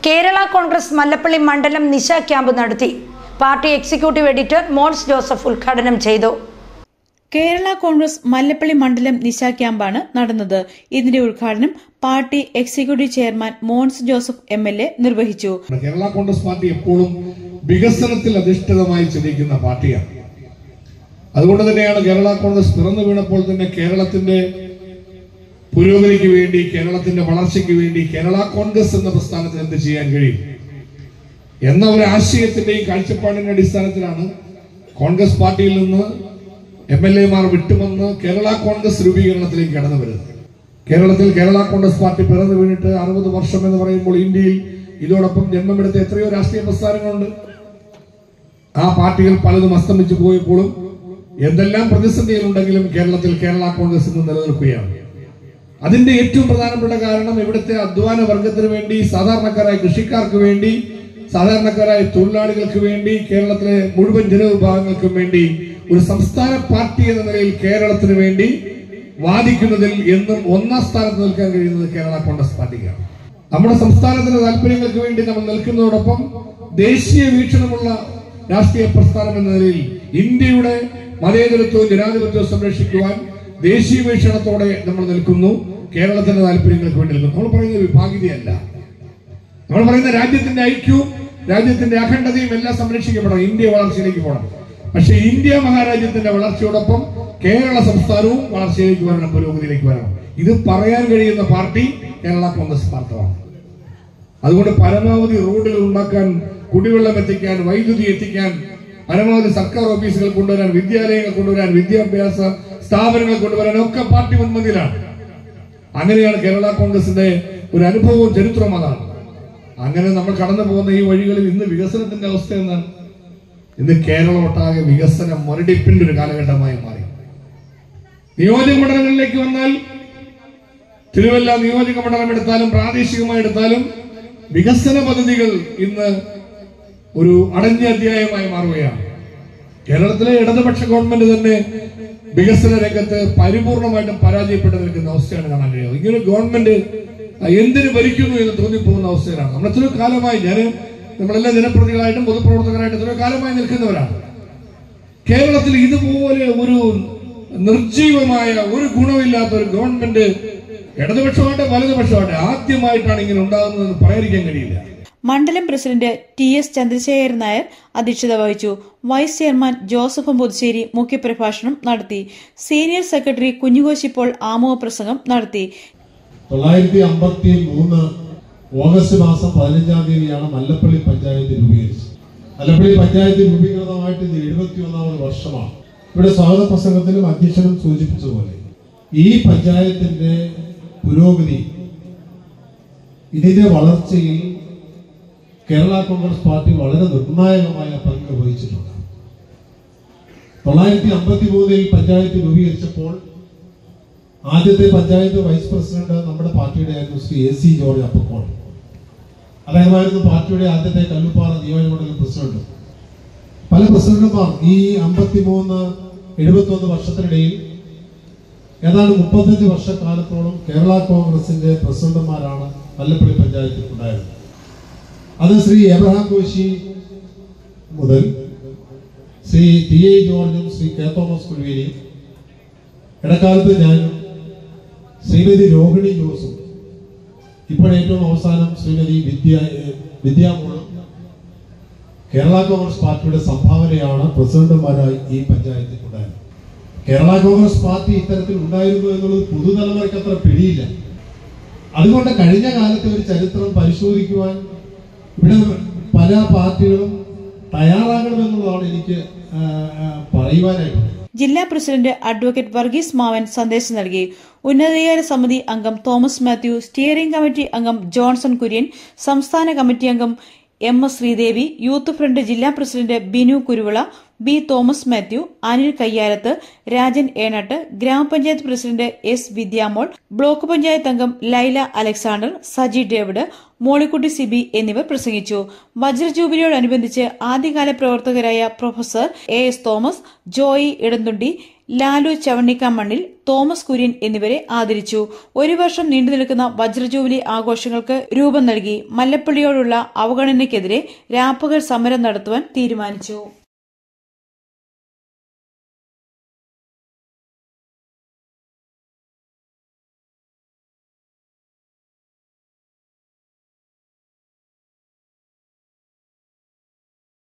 കേരള കോൺഗ്രസ് മല്ലപ്പള്ളി മണ്ഡലം നിശ ക്യാമ്പ് നടത്തി party executive editor Mons Joseph ഉദ്ഘാടനം ചെയ്തു കേരള കോൺഗ്രസ് മല്ലപ്പള്ളി മണ്ഡലം നിശ ക്യാമ്പാണ് നടന്നത് ഇതിന്റെ ഉദ്ഘാടനം party executive chairman Mons Joseph M L A നിർവഹിച്ചു കേരള കോൺഗ്രസ് പാർട്ടി എപ്പോഴും വികസനത്തിൽ അധിഷ്ഠിതമായി ചിന്തിക്കുന്ന പാർട്ടിയാണ് അതുകൊണ്ട് തന്നെയാണ് കേരള കോൺഗ്രസ് പിറന്നു വീണപ്പോൾ തന്നെ കേരളത്തിന്റെ പുരോഗതിക്ക് വേണ്ടി കേരളത്തിന്റെ വളർച്ചയ്ക്ക് വേണ്ടി കേരള കോൺഗ്രസ് എന്ന പ്രസ്ഥാനത്തിന് എന്ത് ചെയ്യാൻ കഴിയും എന്ന ഒരു ആശയത്തിന്റെയും കാഴ്ചപ്പാടിന്റെ അടിസ്ഥാനത്തിലാണ് കോൺഗ്രസ് പാർട്ടിയിൽ നിന്ന് എം എൽ എമാർ വിട്ടുവന്ന് കേരള കോൺഗ്രസ് രൂപീകരണത്തിലേക്ക് കടന്നു വരുന്നത് കേരളത്തിൽ കേരള കോൺഗ്രസ് പാർട്ടി പിറന്നു വീണിട്ട് അറുപത് വർഷം എന്ന് പറയുമ്പോൾ ഇന്ത്യയിൽ ഇതോടൊപ്പം ജന്മമെടുത്ത എത്രയോ രാഷ്ട്രീയ പ്രസ്ഥാനങ്ങളുണ്ട് ആ പാർട്ടികൾ പലതും അസ്തമിച്ചു പോയപ്പോഴും എന്തെല്ലാം പ്രതിസന്ധികളുണ്ടെങ്കിലും കേരളത്തിൽ കേരള കോൺഗ്രസ് ഇന്ന് നിലനിൽക്കുകയാണ് അതിന്റെ ഏറ്റവും പ്രധാനപ്പെട്ട കാരണം ഇവിടുത്തെ അധ്വാന വർഗത്തിന് വേണ്ടി സാധാരണക്കാരായ കൃഷിക്കാർക്ക് വേണ്ടി സാധാരണക്കാരായ തൊഴിലാളികൾക്ക് വേണ്ടി കേരളത്തിലെ മുഴുവൻ ജനവിഭാഗങ്ങൾക്കും വേണ്ടി ഒരു സംസ്ഥാന പാർട്ടി എന്ന നിലയിൽ കേരളത്തിന് വേണ്ടി വാദിക്കുന്നതിൽ എന്നും ഒന്നാം സ്ഥാനത്ത് നിൽക്കാൻ കഴിയുന്നത് കേരള കോൺഗ്രസ് പാർട്ടിക്കാണ് നമ്മുടെ സംസ്ഥാനത്തിന്റെ താല്പര്യങ്ങൾക്ക് വേണ്ടി നമ്മൾ നിൽക്കുന്നതോടൊപ്പം ദേശീയ വീക്ഷണമുള്ള രാഷ്ട്രീയ പ്രസ്ഥാനം എന്ന നിലയിൽ ഇന്ത്യയുടെ മതേതരത്വവും ജനാധിപത്യവും സംരക്ഷിക്കുവാൻ ദേശീയ വീക്ഷണത്തോടെ നമ്മൾ നിൽക്കുന്നു കേരളത്തിന്റെ താല്പര്യങ്ങൾക്ക് വേണ്ടി നിൽക്കുന്നു നമ്മൾ പറയുന്നത് വിഭാഗീയതയല്ല നമ്മൾ പറയുന്ന രാജ്യത്തിന്റെ ഐക്യവും രാജ്യത്തിന്റെ അഖണ്ഡതയും എല്ലാം സംരക്ഷിക്കപ്പെടണം ഇന്ത്യ വളർച്ചയിലേക്ക് പോകണം പക്ഷേ ഇന്ത്യ മഹാരാജ്യത്തിന്റെ വളർച്ചയോടൊപ്പം കേരള സംസ്ഥാനവും വളർച്ചയിലേക്ക് വരണം പുരോഗതിയിലേക്ക് വരണം ഇത് പറയാൻ കഴിയുന്ന പാർട്ടി കേരള കോൺഗ്രസ് പാർട്ടിയാണ് അതുകൊണ്ട് പരമാവധി റോഡുകൾ ഉണ്ടാക്കാൻ കുടിവെള്ളം എത്തിക്കാൻ വൈദ്യുതി എത്തിക്കാൻ പരമാവധി സർക്കാർ ഓഫീസുകൾ കൊണ്ടുവരാൻ വിദ്യാലയങ്ങൾ കൊണ്ടുവരാൻ വിദ്യാഭ്യാസ സ്ഥാപനങ്ങൾ കൊണ്ടുവരാൻ ഒക്കെ പാർട്ടി മുൻപന്തിയിലാണ് അങ്ങനെയാണ് കേരള കോൺഗ്രസിന്റെ ഒരു അനുഭവവും ചരിത്രവും അതാണ് അങ്ങനെ നമ്മൾ കടന്നു പോകുന്ന ഈ വഴികളിൽ ഇന്ന് വികസനത്തിന്റെ അവസ്ഥ എന്താണ് ഇന്ന് കേരളം ഒട്ടാകെ വികസന മുരടിപ്പിന്റെ ഒരു കാലഘട്ടമായി മാറി നിയോജക മണ്ഡലങ്ങളിലേക്ക് വന്നാൽ തിരുവല്ല നിയോജക മണ്ഡലം എടുത്താലും പ്രാദേശികമായി എടുത്താലും വികസന പദ്ധതികൾ ഇന്ന് ഒരു അടഞ്ഞ അധ്യായമായി മാറുകയാണ് കേരളത്തിലെ ഇടതുപക്ഷ ഗവൺമെന്റ് തന്നെ വികസന രംഗത്ത് പരിപൂർണമായിട്ടും പരാജയപ്പെട്ടു നിൽക്കുന്ന അവസ്ഥയാണ് കാണാൻ കഴിയുന്നത് ഇങ്ങനെ ഗവൺമെന്റ് എന്തിനു ഭരിക്കുന്നു എന്ന് തോന്നിപ്പോകുന്ന അവസ്ഥയിലാണ് നമ്മൾ എത്രയോ കാലമായി ഞാൻ നമ്മളെല്ലാം ജനപ്രതികളായിട്ടും പൊതുപ്രവർത്തകരായിട്ടും എത്രയോ കാലമായി നിൽക്കുന്നവരാണ് കേരളത്തിൽ ഇതുപോലെ ഒരു നിർജീവമായ ഒരു ഗുണമില്ലാത്ത ഒരു ഗവൺമെന്റ് ഇടതുപക്ഷമായിട്ട് വലതുപക്ഷമായിട്ട് ആദ്യമായിട്ടാണ് ഇങ്ങനെ ഉണ്ടാകുന്നതെന്ന് പറയാതിരിക്കാൻ കഴിയില്ല മണ്ഡലം president T S Chandrasekharan Nair അധ്യക്ഷത വഹിച്ചു വൈസ് ചെയർമാൻ ജോസഫ് മുതുശ്ശേരി മുഖ്യപ്രഭാഷണം നടത്തി സീനിയർ സെക്രട്ടറി കുഞ്ഞുകോശിപ്പോൾ ആമുഖ പ്രസംഗം നടത്തി തൊള്ളായിരത്തി അമ്പത്തി മൂന്ന് ഓഗസ്റ്റ് മാസം പതിനഞ്ചാം തീയതിയാണ് മല്ലപ്പള്ളി പഞ്ചായത്ത് രൂപീകരിച്ചത് മല്ലപ്പള്ളി പഞ്ചായത്ത് രൂപീകൃതമായിട്ട് ഇത് എഴുപത്തി ഒന്നാമത് വർഷമാണ് ഇവിടെ സ്വാഗത പ്രസംഗത്തിലും അധ്യക്ഷനും സൂചിപ്പിച്ചതുപോലെ ഈ പഞ്ചായത്തിന്റെ പുരോഗതി ഇതിന്റെ വളർച്ചയിൽ കേരള കോൺഗ്രസ് പാർട്ടി വളരെ നിർണായകമായ പങ്ക് വഹിച്ചിട്ടുണ്ട് തൊള്ളായിരത്തി അമ്പത്തി മൂന്നിൽ പഞ്ചായത്ത് രൂപീകരിച്ചപ്പോൾ ആദ്യത്തെ പഞ്ചായത്ത് വൈസ് പ്രസിഡന്റ് നമ്മുടെ പാർട്ടിയുടെ ആയിരുന്നു ശ്രീ എ സി ജോർജ് അപ്പക്കോൾ അദ്ദേഹമായിരുന്നു പാർട്ടിയുടെ ആദ്യത്തെ കല്ലുപ്പാറ നിയോജകമണ്ഡലം പ്രസിഡന്റ് പല പ്രസിഡന്റുമാർ ഈ അമ്പത്തിമൂന്ന് എഴുപത്തൊന്ന് വർഷത്തിനിടയിൽ ഏതാണ്ട് മുപ്പത്തഞ്ച് വർഷക്കാലത്തോളം കേരള കോൺഗ്രസിന്റെ പ്രസിഡന്റുമാരാണ് മല്ലപ്പള്ളി പഞ്ചായത്തിൽ ഉണ്ടായിരുന്നത് അത് ശ്രീ എബ്രഹാം കോശി മുതൽ ശ്രീ ടി എ ജോർജും ശ്രീ കെ തോമസ് കുഴുവേലിയും ഇടക്കാലത്ത് ഞാനും ശ്രീമതി രോഹിണി ജോസും ഇപ്പോൾ ഏറ്റവും അവസാനം ശ്രീമതി വിദ്യ ഏഹ് വിദ്യാമോളും കേരള കോൺഗ്രസ് പാർട്ടിയുടെ സംഭാവനയാണ് പ്രസിഡന്റുമാരായി ഈ പഞ്ചായത്തിൽ ഉണ്ടായത് കേരള കോൺഗ്രസ് പാർട്ടി ഇത്തരത്തിൽ ഉണ്ടായിരുന്നു എന്നുള്ളത് പുതുതലമുറയ്ക്ക് അത്ര പിടിയില്ല അതുകൊണ്ട് കഴിഞ്ഞ കാലത്തെ ഒരു ചരിത്രം പരിശോധിക്കുവാൻ ഇവിടെ പല പാർട്ടികളും തയ്യാറാകണമെന്നുള്ളതാണ് എനിക്ക് ആ, ആ, പറയുവാനായിട്ടുള്ളത് ജില്ലാ പ്രസിഡന്റ് അഡ്വക്കേറ്റ് വർഗീസ് മാവൻ സന്ദേശം നൽകി ഉന്നതാധികാര സമിതി അംഗം തോമസ് മാത്യു സ്റ്റിയറിംഗ് കമ്മിറ്റി അംഗം ജോൺസൺ കുര്യൻ സംസ്ഥാന കമ്മിറ്റി അംഗം M S Sreedevi youth front ജില്ലാ president Binu Kuruvila B Thomas Mathew Anil കയ്യാരത്ത് രാജൻ ഏണട്ട് ഗ്രാമപഞ്ചായത്ത് president S Vidyamol block panchayat അംഗം ലൈല അലക്സാണ്ടർ സജി ഡേവിഡ് മോളിക്കുട്ടി സിബി എന്നിവർ പ്രസംഗിച്ചു വജ്രജൂബിലിയോടനുബന്ധിച്ച് ആദ്യകാല പ്രവർത്തകരായ professor A S Thomas Joy ഇടന്തുണ്ടി ലാലു ചവണ്ണിക്കാമണ്ണിൽ തോമസ് കുര്യൻ എന്നിവരെ ആദരിച്ചു ഒരു വർഷം നീണ്ടുനിൽക്കുന്ന വജ്രജൂബിലി ആഘോഷങ്ങൾക്ക് രൂപം നൽകി മല്ലപ്പള്ളിയോടുള്ള അവഗണനയ്ക്കെതിരെ രാപ്പകൽ സമരം നടത്തുവാൻ തീരുമാനിച്ചു